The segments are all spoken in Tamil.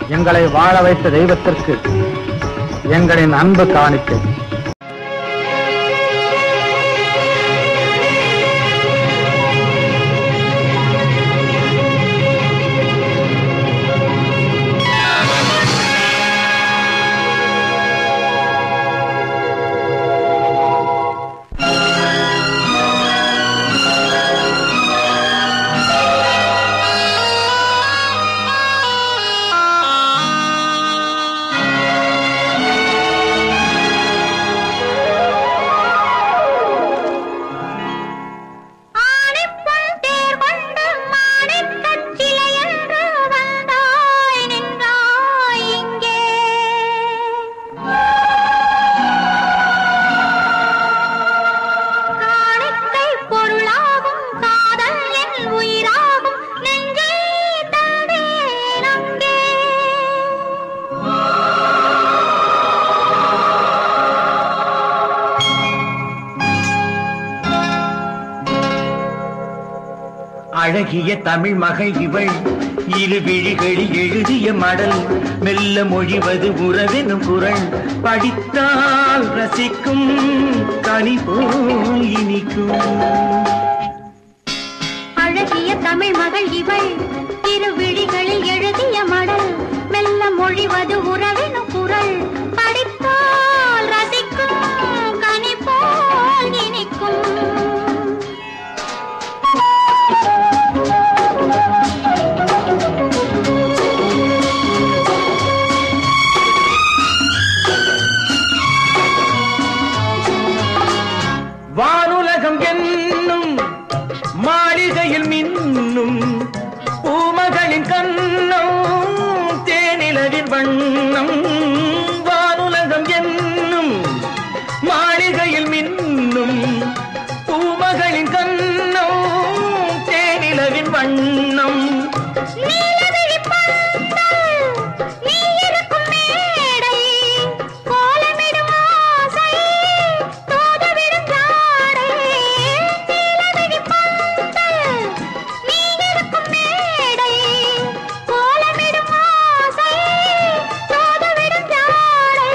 எங்களை வாழ வைத்த தெய்வத்திற்கு எங்களின் அன்பு காணிக்கை ஆணிப்பொன் தேர் கொண்டு மாணிக்கச் சிலையன்று வந்தாய் நின்றாய் இங்கே. காணிக்கை பொருளாகும் காதல் என் உயிராகும் நெஞ்சை தந்தேன் அங்கே. அழகிய தமிழ் மகள் இவள் இரு விழிகளில் எழுதிய மடல் மெல்ல மொழிவது உறவெனும் குரல் படித்தால் ரசிக்கும் கனி போல் இனிக்கும் அழகிய தமிழ் மகள் இவள் இரு விழிகளில் எழுதிய மடல் மெல்ல மொழிவது உறவினும் குரல் படித்தால் ரசிக்கும் கனி போல் இனிக்கும் வானுலகம் என்னும் மாளிகையில் மின்னும் பூமகளின் கண்ணம் தேனிலவின் வண்ணம் வானுலகம் என்னும் மாளிகையில் மின்னும் பூமகளின் கண்ணம் தேனிலவின் வண்ணம் நீலவிழி பந்தல், நீ இருக்கும் மேடை, கோலமிடும் ஆசை, தூதுவிடும் ஜாடை. நீலவிழி பந்தல், நீ இருக்கும் மேடை, கோலமிடும் ஆசை, தூதுவிடும் ஜாடை.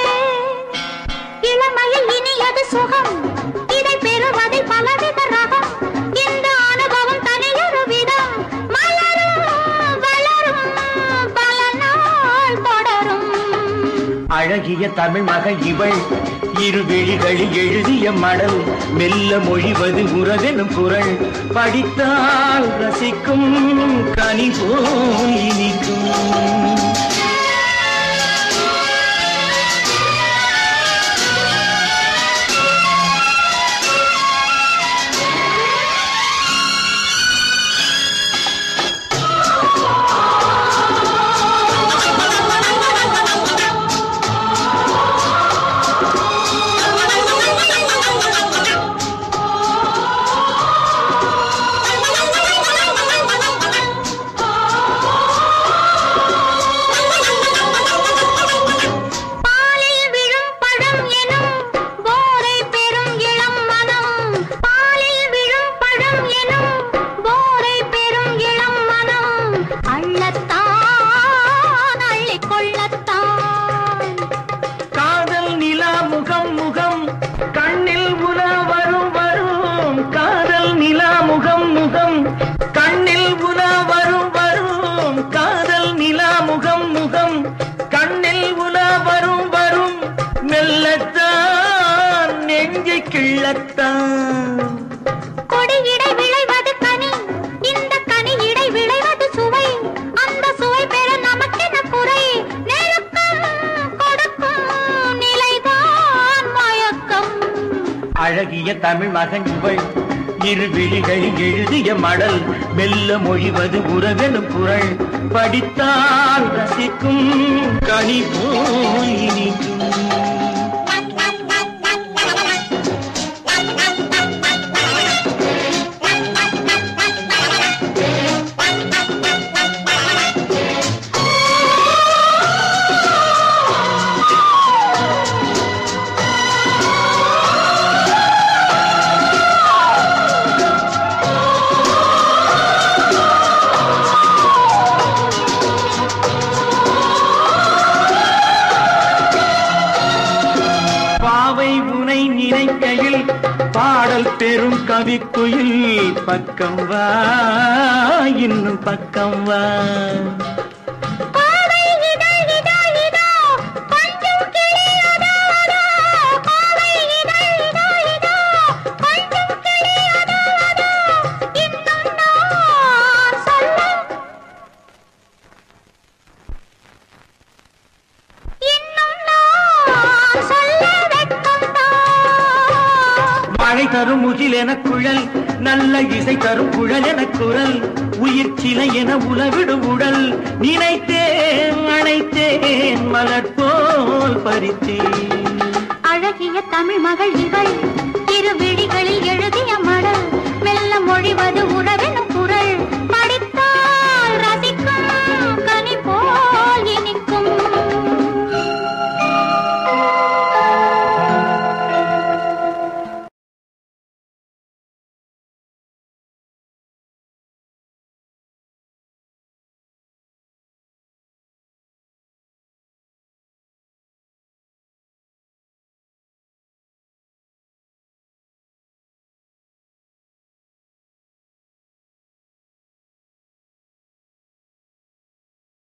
இளமையில் இனியது சுகம் இதை பெறுவதில் பலவித ரகம் இந்த அனுபவம் தனியொரு விதம் மலரும் வளரும் பல நாள் தொடரும் அழகிய தமிழ் மகள் இவள் இரு விழிகளில் எழுதிய மடல் மெல்ல மொழிவது உறவெனும் குரல் படித்தால் ரசிக்கும் கனி போல் இனிக்கும் பாலில் விழும் பழம் எனும் போரை பெறும் இளம் மனம் பாலில் விழும் பழம் எனும் போரை பெறும் இளம் மனம் அள்ளத்தான் அள்ளிக் கொள்ளத்தான் காதல் நிலா முகம் முகம் கண்ணில் உலா வரும் வரும் காதல் நிலா முகம் முகம் கண்ணில் உலா வரும் வரும் காதல் நிலா முகம் முகம் கண்ணில் உலா வரும் வரும் மெல்லத்தான் நெஞ்சை கிள்ளத்தான் கொடியிடை விளைவது கனி இந்த கனி இடை விளைவது சுவை அந்த சுவை பெற நமக்கென குறை நெருக்கம் கொடுக்கும் நிலைதான் மயக்கம் அழகிய தமிழ் மகன் இவள் இரு விழிகளில் எழுதிய மடல் மெல்ல மொழிவது உறவெனும் குரல் படித்தால் ரசிக்கும் கனி போல் இனிக்கும் ஆ பாடல் பெரும் கவிக்குயில் பக்கம் வா இன்னும் பக்கம் வா பாவை இதழ் இதழ் இதோ கொஞ்சம் கிளி அதோ அதோ பாவை இதழ் இதழ் இதோ கொஞ்சம் கிளி அதோ அதோ இன்னும் நான் சொல்ல இன்னும் நான் சொல்ல வெட்கம்தான் மழை தரும் முகில் என குழல் நல்ல இசை தரும் குழல் என குரல் உயிர் சிலை என உலவிடும் உடல் நினைத்தேன் அணைத்தேன் மலர் போல் பறித்தேன் அழகிய தமிழ் மகள் இவள் இரு விழிகளில் எழுதிய மடல் மெல்ல மொழிவது உன்